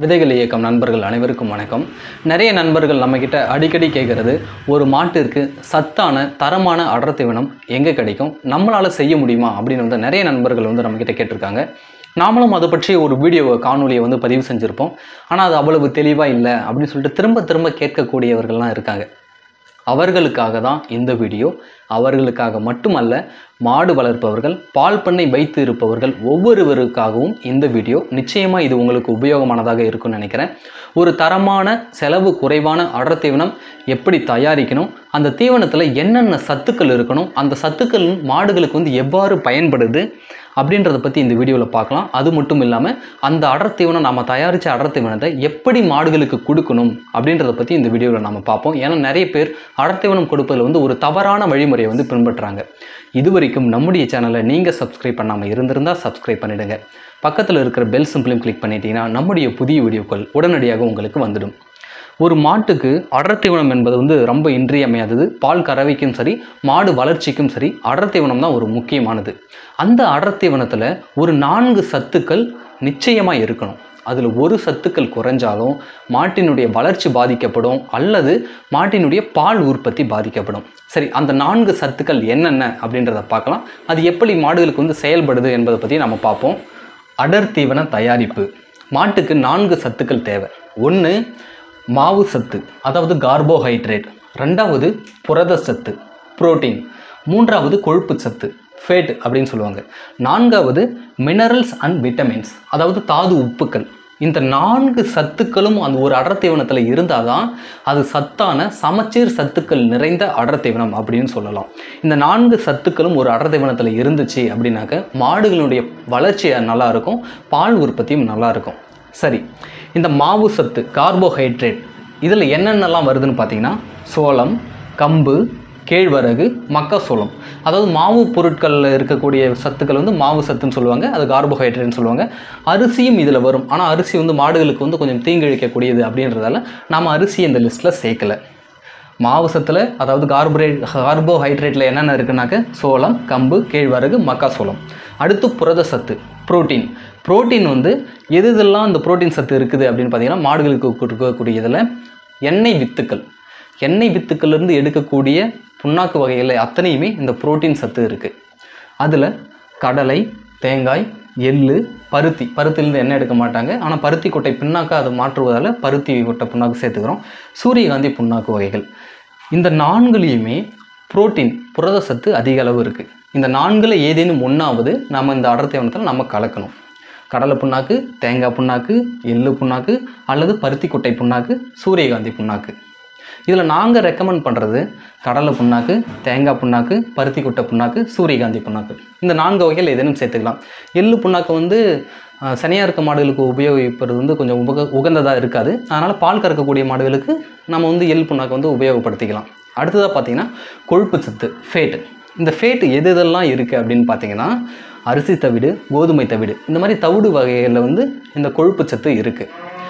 விதைகள் இயக்கம் நண்பர்கள் அனைவருக்கும் வணக்கம் நிறைய நண்பர்கள் நம்மக்கிட்ட அடிக்கடி கேட்குறது ஒரு மாட்டிற்கு சத்தான தரமான அடர் தீவனம் எங்கே கிடைக்கும் நம்மளால் செய்ய முடியுமா அப்படின்னு வந்து நிறைய நண்பர்கள் வந்து நம்மக்கிட்ட கேட்டிருக்காங்க நாமளும் அதை பற்றி ஒரு வீடியோ காணொலியை வந்து பதிவு செஞ்சுருப்போம் ஆனால் அது அவ்வளவு தெளிவாக இல்லை அப்படின்னு சொல்லிட்டு திரும்ப திரும்ப கேட்கக்கூடியவர்கள்லாம் இருக்காங்க அவர்களுக்காக தான் இந்த வீடியோ அவர்களுக்காக மட்டுமல்ல மாடு வளர்ப்பவர்கள் பால் பண்ணை வைத்து இருப்பவர்கள் ஒவ்வொருவருக்காகவும் இந்த வீடியோ நிச்சயமாக இது உங்களுக்கு உபயோகமானதாக இருக்கும்னு நினைக்கிறேன் ஒரு தரமான செலவு குறைவான அடர் தீவனம் எப்படி தயாரிக்கணும் அந்த தீவனத்தில் என்னென்ன சத்துக்கள் இருக்கணும் அந்த சத்துக்கள் மாடுகளுக்கு வந்து எவ்வாறு பயன்படுது அப்படின்றத பற்றி இந்த வீடியோவில் பார்க்கலாம் அது மட்டும் இல்லாமல் அந்த அடர் தீவனம் நம்ம தயாரித்த அடர் தீவனத்தை எப்படி மாடுகளுக்கு கொடுக்கணும் அப்படின்றத பற்றி இந்த வீடியோவில் நம்ம பார்ப்போம் ஏன்னா நிறைய பேர் அடர் தீவனம் கொடுப்பதில் வந்து ஒரு தவறான வழிமுறையை வந்து பின்பற்றுறாங்க இது வரைக்கும் நம்முடைய சேனலை நீங்கள் சப்ஸ்கிரைப் பண்ணாமல் இருந்திருந்தால் சப்ஸ்கிரைப் பண்ணிடுங்க பக்கத்தில் இருக்கிற பெல் சிம்பிளையும் கிளிக் பண்ணிட்டீங்கன்னா நம்முடைய புதிய வீடியோக்கள் உடனடியாக உங்களுக்கு வந்துடும் ஒரு மாட்டுக்கு அடர் தீவனம் என்பது வந்து ரொம்ப இன்றியமையாதது பால் கறவைக்கும் சரி மாடு வளர்ச்சிக்கும் சரி அடர் தீவனம் தான் ஒரு முக்கியமானது அந்த அடர் தீவனத்தில் ஒரு நான்கு சத்துக்கள் நிச்சயமாக இருக்கணும் அதில் ஒரு சத்துக்கள் குறைஞ்சாலும் மாட்டினுடைய வளர்ச்சி பாதிக்கப்படும் அல்லது மாட்டினுடைய பால் உற்பத்தி பாதிக்கப்படும் சரி அந்த நான்கு சத்துக்கள் என்னென்ன அப்படின்றத பார்க்கலாம் அது எப்படி மாடுகளுக்கு வந்து செயல்படுது என்பதை பற்றி நம்ம பார்ப்போம் அடர் தீவன தயாரிப்பு மாட்டுக்கு நான்கு சத்துக்கள் தேவை ஒன்று மாவு சத்து அதாவது கார்போஹைட்ரேட் ரெண்டாவது புரத சத்து புரோட்டீன் மூன்றாவது கொழுப்பு சத்து ஃபேட் அப்படின்னு சொல்லுவாங்க நான்காவது மினரல்ஸ் அண்ட் விட்டமின்ஸ் அதாவது தாது உப்புக்கள் இந்த நான்கு சத்துக்களும் அந்த ஒரு அடர் தீவனத்தில் இருந்தால் தான் அது சத்தான சமச்சீர் சத்துக்கள் நிறைந்த அடர் தீவனம் அப்படின்னு சொல்லலாம் இந்த நான்கு சத்துக்களும் ஒரு அடர் தீவனத்தில் இருந்துச்சு அப்படின்னாக்க மாடுகளுடைய வளர்ச்சி நல்லா இருக்கும் பால் உற்பத்தியும் நல்லா இருக்கும் சரி இந்த மாவு சத்து கார்போஹைட்ரேட் இதில் என்னென்னலாம் வருதுன்னு பார்த்தீங்கன்னா சோளம் கம்பு கேழ்வரகு மக்காசோளம் அதாவது மாவு பொருட்களில் இருக்கக்கூடிய சத்துக்கள் வந்து மாவு சத்துன்னு சொல்லுவாங்க அது கார்போஹைட்ரேட்னு சொல்லுவாங்க அரிசியும் இதில் வரும் ஆனால் அரிசி வந்து மாடுகளுக்கு வந்து கொஞ்சம் தீங்கிழிக்கக்கூடியது அப்படின்றதால நாம் அரிசி இந்த லிஸ்ட்டில் சேர்க்கலை மாவு சத்தில் அதாவது கார்போஹைட் கார்போஹைட்ரேட்டில் என்னென்ன இருக்குனாக்க சோளம் கம்பு கேழ்வரகு மக்காசோளம் அடுத்து புரத சத்து புரோட்டீன் புரோட்டீன் வந்து எது இதெல்லாம் இந்த புரோட்டீன் சத்து இருக்குது அப்படின்னு பார்த்தீங்கன்னா மாடுகளுக்கு கொடுக்கக்கூடியதில் எண்ணெய் வித்துக்கள் எண்ணெய் வித்துக்கள்லேருந்து எடுக்கக்கூடிய புண்ணாக்கு வகைகளில் அத்தனையுமே இந்த புரோட்டீன் சத்து இருக்குது அதில் கடலை தேங்காய் எள்ளு பருத்தி பருத்திலேருந்து எண்ணெய் எடுக்க மாட்டாங்க ஆனால் பருத்தி கொட்டை பின்னாக்கா அதை மாற்றுவதால் பருத்தி கொட்டை புண்ணாக்கு சேர்த்துக்கிறோம் சூரியகாந்தி புண்ணாக்கு வகைகள் இந்த நான்குலேயுமே புரோட்டீன் புரத சத்து அதிக அளவு இருக்குது இந்த நான்கில் ஏதேனும் ஒன்றாவது நம்ம இந்த அடர் தீவனத்தில் நம்ம கலக்கணும் கடலை புண்ணாக்கு தேங்காய் புண்ணாக்கு எள்ளு புண்ணாக்கு அல்லது பருத்தி கொட்டை புண்ணாக்கு சூரியகாந்தி புண்ணாக்கு இதில் நாங்கள் ரெக்கமெண்ட் பண்ணுறது கடலை புண்ணாக்கு தேங்காய் புண்ணாக்கு பருத்தி கொட்டை புண்ணாக்கு சூரியகாந்தி புண்ணாக்கு இந்த நான்கு வகையில் ஏதேனும் சேர்த்துக்கலாம் எள்ளு புண்ணாக்கு வந்து அஹ், சனியாக இருக்க மாடுகளுக்கு உபயோகிப்பது வந்து கொஞ்சம் உபக உகந்ததாக இருக்காது அதனால் பால் கறக்கக்கூடிய மாடுகளுக்கு நம்ம வந்து எள் புண்ணாக்கு வந்து உபயோகப்படுத்திக்கலாம் அடுத்ததாக பார்த்தீங்கன்னா கொழுப்பு சத்து ஃபேட் இந்த ஃபேட் எது எதெல்லாம் இருக்குது அப்படின்னு பார்த்தீங்கன்னா அரிசி தவிடு கோதுமை தவிடு இந்த மாதிரி தவிடு வகைகளில் வந்து இந்த கொழுப்பு சத்து இருக்குது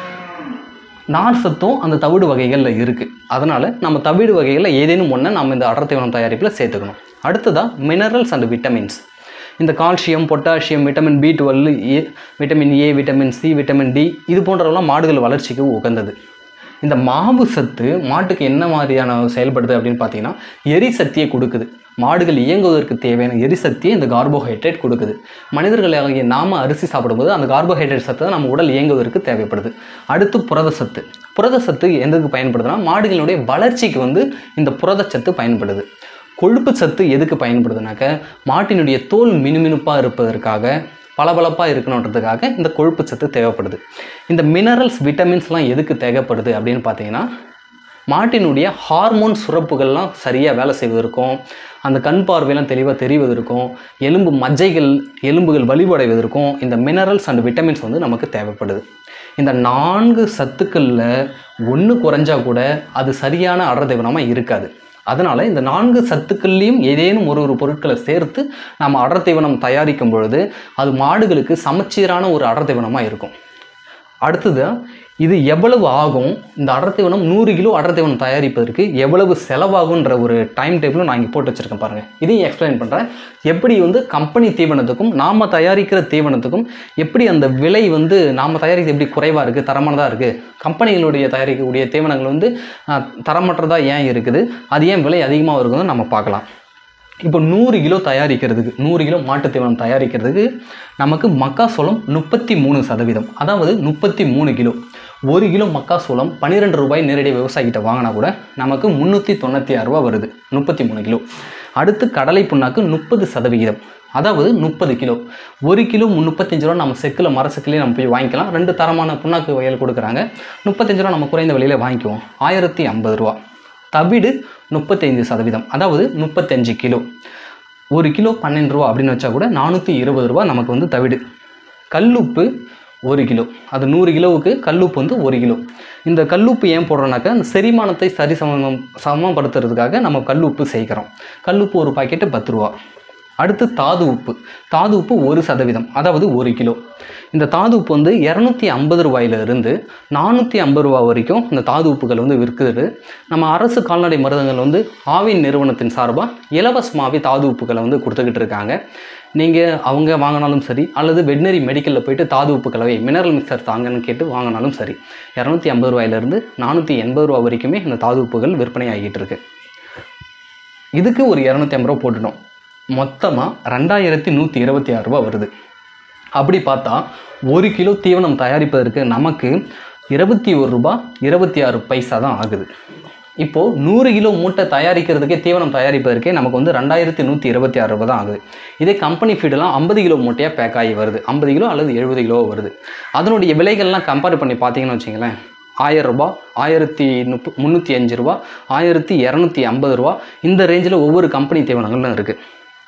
நார் சத்தும் அந்த தவிடு வகைகளில் இருக்குது அதனால் நம்ம தவிடு வகைகளில் ஏதேனும் ஒன்றை நம்ம இந்த அடர் தீவனம் தயாரிப்பில் சேர்த்துக்கணும் அடுத்ததாக மினரல்ஸ் அண்ட் விட்டமின்ஸ் இந்த calcium potassium vitamin B twelve A vitamin A vitamin C vitamin D இது போன்றவெல்லாம் மாடுகள் வளர்ச்சிக்கு உகந்தது இந்த மாவு சத்து மாட்டுக்கு என்ன மாதிரியான செயல்படுது அப்படின்னு பார்த்தீங்கன்னா எரிசக்தியை கொடுக்குது மாடுகள் இயங்குவதற்கு தேவையான எரிசக்தியை இந்த கார்போஹைட்ரேட் கொடுக்குது மனிதர்களாகிய நாம அரிசி சாப்பிடும்போது அந்த கார்போஹைட்ரேட் சத்து தான் நம்ம உடல் இயங்குவதற்கு தேவைப்படுது அடுத்து புரத சத்து புரத சத்து எதுக்கு பயன்படுதுன்னா மாடுகளுடைய வளர்ச்சிக்கு வந்து இந்த புரதச்சத்து பயன்படுது கொழுப்பு சத்து எதுக்கு பயன்படுதுனாக்க மாட்டினுடைய தோல் மினுமினுப்பாக இருப்பதற்காக பளபளப்பாக இருக்கணுன்றதுக்காக இந்த கொழுப்பு சத்து தேவைப்படுது இந்த மினரல்ஸ் விட்டமின்ஸ்லாம் எதுக்கு தேவைப்படுது அப்படின்னு பார்த்தீங்கன்னா மாட்டினுடைய ஹார்மோன் சுரப்புகள்லாம் சரியாக வேலை செய்வதற்கும் அந்த கண் பார்வையெல்லாம் தெளிவாக தெரிவதற்கும் எலும்பு மஜ்ஜைகள் எலும்புகள் வலிவடைவதற்கும் இந்த மினரல்ஸ் அண்ட் விட்டமின்ஸ் வந்து நமக்கு தேவைப்படுது இந்த நான்கு சத்துக்களில் ஒன்று குறைஞ்சா கூட அது சரியான அடர் தீவனமாக இருக்காது அதனால் இந்த நான்கு சத்துக்கள்லேயும் ஏதேனும் ஒரு ஒரு பொருட்களை சேர்த்து நம்ம அடர் தீவனம் தயாரிக்கும் பொழுது அது மாடுகளுக்கு சமச்சீரான ஒரு அடர் தீவனமாக இருக்கும் அடுத்தது இது எவ்வளவு ஆகும் இந்த அடர் தீவனம் நூறு கிலோ அடர் தீவனம் தயாரிப்பதற்கு எவ்வளவு செலவாகுன்ற ஒரு டைம் டேபிளும் நான் இங்கே போட்டு வச்சுருக்கேன் பாருங்கள் இதையும் எக்ஸ்பிளைன் பண்ணுறேன் எப்படி வந்து கம்பெனி தீவனத்துக்கும் நாம் தயாரிக்கிற தீவனத்துக்கும் எப்படி அந்த விலை வந்து நாம் தயாரிக்கிறது எப்படி குறைவாக இருக்குது தரமானதாக இருக்குது கம்பெனிகளுடைய தயாரிக்கக்கூடிய தீவனங்கள் வந்து ஆஹ், தரமற்றதாக ஏன் இருக்குது அது ஏன் விலை அதிகமாக இருக்குதுன்னு நம்ம பார்க்கலாம் இப்போ நூறு கிலோ தயாரிக்கிறதுக்கு நூறு கிலோ மாட்டுத் தீவனம் தயாரிக்கிறதுக்கு நமக்கு மக்காசோளம் முப்பத்தி மூணு சதவீதம் அதாவது முப்பத்தி மூணு கிலோ ஒரு கிலோ மக்காசோளம் பன்னிரெண்டு ரூபாய் நேரடி விவசாயிகிட்ட வாங்கினா கூட நமக்கு முந்நூற்றி தொண்ணூற்றி ஆறு ரூபா வருது முப்பத்தி மூணு கிலோ அடுத்து கடலை புண்ணாக்கு முப்பது சதவிகிதம் அதாவது முப்பது கிலோ ஒரு கிலோ முப்பத்தஞ்சு ரூபா நம்ம செக்கில் மர செக்கிலே நம்ம போய் வாங்கிக்கலாம் ரெண்டு தரமான புண்ணாக்கு வயல் கொடுக்குறாங்க முப்பத்தஞ்சு ரூபா நம்ம குறைந்த விலையில் வாங்கிக்குவோம் ஆயிரத்தி ஐம்பது ரூபா தவிடு முப்பத்தைந்து சதவீதம் அதாவது முப்பத்தஞ்சு கிலோ ஒரு கிலோ பன்னெண்டு ரூபா அப்படின்னு வச்சா கூட நானூற்றி இருபது ரூபா நமக்கு வந்து தவிடு கல்லுப்பு ஒரு கிலோ அது நூறு கிலோவுக்கு கல்லுப்பு வந்து ஒரு கிலோ இந்த கல்லுப்பு ஏன் போடுறோம்னாக்கா அந்த செரிமானத்தை சரி சமம் சமப்படுத்துறதுக்காக நம்ம கல்லுப்பு சேர்க்குறோம் கல்லுப்பு ஒரு பாக்கெட்டு பத்து ரூபா அடுத்து தாது உப்பு தாது உப்பு ஒரு சதவீதம் அதாவது ஒரு கிலோ இந்த தாது உப்பு வந்து இரநூத்தி ஐம்பது ரூபாயிலிருந்து நானூற்றி ஐம்பது ரூபா வரைக்கும் இந்த தாது உப்புகள் வந்து விற்குது நம்ம அரசு கால்நடை மருந்தகங்கள் வந்து ஆவின் நிறுவனத்தின் சார்பாக இலவசமாகவே தாது உப்புகளை வந்து கொடுத்துக்கிட்டு இருக்காங்க நீங்கள் அவங்க வாங்கினாலும் சரி அல்லது வெட்னரி மெடிக்கலில் போயிட்டு தாது உப்பு கலவை மினரல் மிக்சர் தாங்கன்னு கேட்டு வாங்கினாலும் சரி இரநூத்தி ஐம்பது ரூபாயிலிருந்து நானூற்றி எண்பது ரூபா வரைக்குமே இந்த தாது உப்புகள் விற்பனை ஆகிட்டு இருக்கு இதுக்கு ஒரு இரநூத்தி ஐம்பது ரூபா போட்டுட்டோம் மொத்தமாக ரெண்டாயிரத்தி நூற்றி இருபத்தி ஆறு ரூபா வருது அப்படி பார்த்தா ஒரு கிலோ தீவனம் தயாரிப்பதற்கு நமக்கு இருபத்தி ஒரு ரூபா இருபத்தி ஆறு பைசா தான் ஆகுது இப்போது நூறு கிலோ மூட்டை தயாரிக்கிறதுக்கே தீவனம் தயாரிப்பதற்கே நமக்கு வந்து ரெண்டாயிரத்தி நூற்றி இருபத்தி ஆறு ரூபா தான் ஆகுது இதே கம்பெனி ஃபீடெல்லாம் ஐம்பது கிலோ மூட்டையாக பேக் ஆகி வருது ஐம்பது கிலோ அல்லது எழுபது கிலோ வருது அதனுடைய விலைகள்லாம் கம்பேர் பண்ணி பார்த்தீங்கன்னு வச்சிங்களேன் ஆயிரம் ரூபாய் ஆயிரத்தி முப்ப முந்நூற்றி அஞ்சு ரூபா ஆயிரத்தி இரநூத்தி ஐம்பது ரூபா இந்த ரேஞ்சில் ஒவ்வொரு கம்பெனி தீவனங்களும் இருக்குது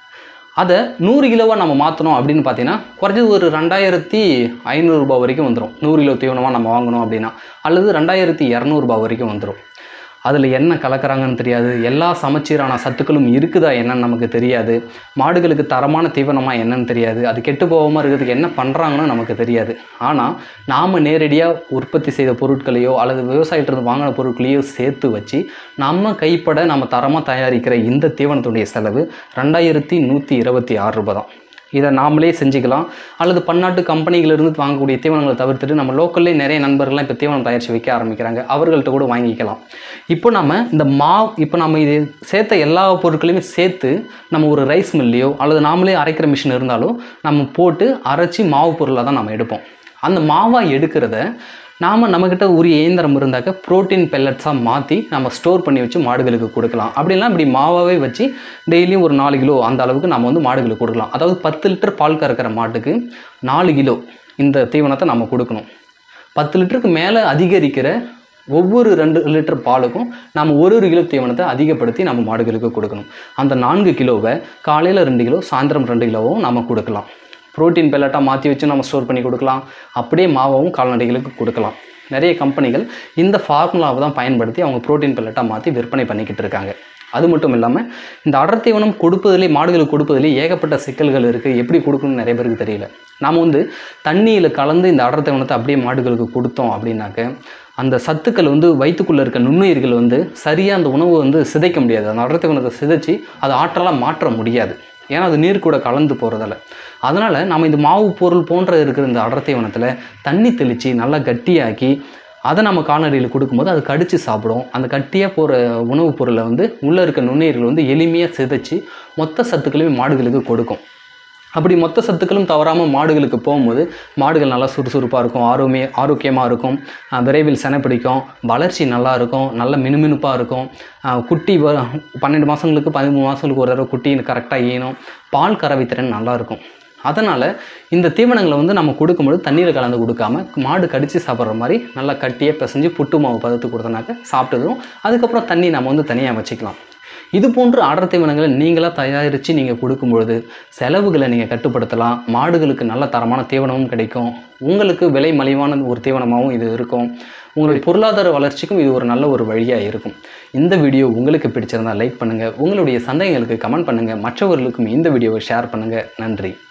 அதை நூறு கிலோவாக நம்ம மாற்றணும் அப்படின்னு பார்த்தீங்கன்னா குறைஞ்சது ஒரு ரெண்டாயிரத்தி ஐநூறுரூபா வரைக்கும் வந்துடும் நூறு கிலோ தீவனமாக நம்ம வாங்கணும் அப்படின்னா அல்லது ரெண்டாயிரத்தி இரநூறுபா வரைக்கும் வந்துடும் அதில் என்ன கலக்கறாங்கன்னு தெரியாது எல்லா சமச்சீரான சத்துக்களும் இருக்குதா என்னன்னு நமக்கு தெரியாது மாடுகளுக்கு தரமான தீவனமாக என்னன்னு தெரியாது அது கெட்டு போகாமல் இருக்கிறதுக்கு என்ன பண்ணுறாங்கன்னு நமக்கு தெரியாது ஆனால் நாம் நேரடியாக உற்பத்தி செய்த பொருட்களையோ அல்லது விவசாயிட்டிருந்து வாங்கின பொருட்களையோ சேர்த்து வச்சு நம்ம கைப்பட நம்ம தரமாக தயாரிக்கிற இந்த தீவனத்துடைய செலவு ரெண்டாயிரத்தி நூற்றி இருபத்தி ஆறு ரூபாய் தான் இதை நாமளே செஞ்சுக்கலாம் அல்லது பன்னாட்டு கம்பெனிகளிலிருந்து வாங்கக்கூடிய தீவனங்களை தவிர்த்துட்டு நம்ம லோக்கல்லே நிறைய நண்பர்கள்லாம் இப்போ தீவனம் தயாரித்து வைக்க ஆரம்பிக்கிறாங்க அவர்கள்ட்ட கூட வாங்கிக்கலாம் இப்போ நம்ம இந்த மாவு இப்போ நம்ம இது சேர்த்த எல்லா பொருட்களையுமே சேர்த்து நம்ம ஒரு ரைஸ் மில்லையோ அல்லது நாமளே அரைக்கிற மிஷின் இருந்தாலும் நம்ம போட்டு அரைச்சி மாவு பொருளாக தான் நம்ம எடுப்போம் அந்த மாவாக எடுக்கிறத நாம் நம்மக்கிட்ட உரிய இயந்திரம் இருந்தாக்க புரோட்டீன் பெல்லட்ஸாக மாற்றி நம்ம ஸ்டோர் பண்ணி வச்சு மாடுகளுக்கு கொடுக்கலாம் அப்படிலாம் இப்படி மாவாகவே வச்சு டெய்லியும் ஒரு நாலு கிலோ அந்த அளவுக்கு நம்ம வந்து மாடுகளுக்கு கொடுக்கலாம் அதாவது பத்து லிட்டர் பால் கறக்கிற மாட்டுக்கு நாலு கிலோ இந்த தீவனத்தை நம்ம கொடுக்கணும் பத்து லிட்டருக்கு மேலே அதிகரிக்கிற ஒவ்வொரு ரெண்டு லிட்டர் பாலுக்கும் நம்ம ஒரு ஒரு கிலோ தீவனத்தை அதிகப்படுத்தி நம்ம மாடுகளுக்கு கொடுக்கணும் அந்த நான்கு கிலோவை காலையில் ரெண்டு கிலோ சாயந்தரம் ரெண்டு கிலோவும் நம்ம கொடுக்கலாம் புரோட்டீன் பெல்லட்டாக மாற்றி வச்சு நம்ம ஸ்டோர் பண்ணி கொடுக்கலாம் அப்படியே மாவாவும் கால்நடைகளுக்கு கொடுக்கலாம் நிறைய கம்பெனிகள் இந்த ஃபார்முலாவை தான் பயன்படுத்தி அவங்க புரோட்டீன் பெல்லட்டாக மாற்றி விற்பனை பண்ணிக்கிட்டு இருக்காங்க அது மட்டும் இல்லாமல் இந்த அடர் தீவனம் கொடுப்பதிலே மாடுகளுக்கு கொடுப்பதிலே ஏகப்பட்ட சிக்கல்கள் இருக்குது எப்படி கொடுக்கணும்னு நிறைய பேருக்கு தெரியல நாம் வந்து தண்ணியில் கலந்து இந்த அடர் தீவனத்தை அப்படியே மாடுகளுக்கு கொடுத்தோம் அப்படின்னாக்க அந்த சத்துக்கள் வந்து வயிற்றுக்குள்ளே இருக்க நுண்ணுயிர்கள் வந்து சரியாக அந்த உணவு வந்து சிதைக்க முடியாது அந்த அடர் தீவனத்தை சிதைச்சு அதை ஆற்றலாக மாற்ற முடியாது ஏன்னா அது நீர் கூட கலந்து போகிறதால அதனால் நம்ம இந்த மாவு பொருள் போன்ற இருக்கிற இந்த அடர் தீவனத்தில் தண்ணி தெளித்து நல்லா கட்டியாக்கி அதை நம்ம கால்நடையில் கொடுக்கும்போது அது கடித்து சாப்பிடும் அந்த கட்டியாக போகிற உணவுப் பொருளை வந்து உள்ளே இருக்க நுண்ணுயிர்கள் வந்து எளிமையாக சிதைச்சு மொத்த சத்துக்களையும் மாடுகளுக்கு கொடுக்கும் அப்படி மொத்த சத்துக்களும் தவறாமல் மாடுகளுக்கு போகும்போது மாடுகள் நல்லா சுறுசுறுப்பாக இருக்கும் ஆரோக்கிய ஆரோக்கியமாக இருக்கும் அஹ் விரைவில் செனை பிடிக்கும் வளர்ச்சி நல்லா இருக்கும் நல்ல மினுமினுப்பாக இருக்கும் அஹ் குட்டி வ பன்னெண்டு மாதங்களுக்கு பதிமூணு மாதங்களுக்கு ஒரு தடவை குட்டி கரெக்டாக ஈனும் பால் கறவை திறன் நல்லா இருக்கும் அதனால் இந்த தீவனங்களை வந்து நம்ம கொடுக்கும்போது தண்ணீரை கலந்து கொடுக்காம மாடு கடித்து சாப்பிட்ற மாதிரி நல்லா கட்டியே பிசைஞ்சு புட்டு மாவு பதத்து கொடுத்தனாக்க சாப்பிட்டதும் அதுக்கப்புறம் தண்ணி நம்ம வந்து தனியாக வச்சுக்கலாம் இது போன்ற அடர் தீவனங்களை நீங்களாக தயாரித்து நீங்கள் கொடுக்கும்பொழுது செலவுகளை நீங்கள் கட்டுப்படுத்தலாம் மாடுகளுக்கு நல்ல தரமான தீவனமும் கிடைக்கும் உங்களுக்கு விலை மலிவான ஒரு தீவனமாகவும் இது இருக்கும் உங்களுடைய பொருளாதார வளர்ச்சிக்கும் இது ஒரு நல்ல ஒரு வழியாக இருக்கும் இந்த வீடியோ உங்களுக்கு பிடிச்சிருந்தால் லைக் பண்ணுங்கள் உங்களுடைய சந்தேகங்களுக்கு கமெண்ட் பண்ணுங்கள் மற்றவர்களுக்கும் இந்த வீடியோவை ஷேர் பண்ணுங்கள் நன்றி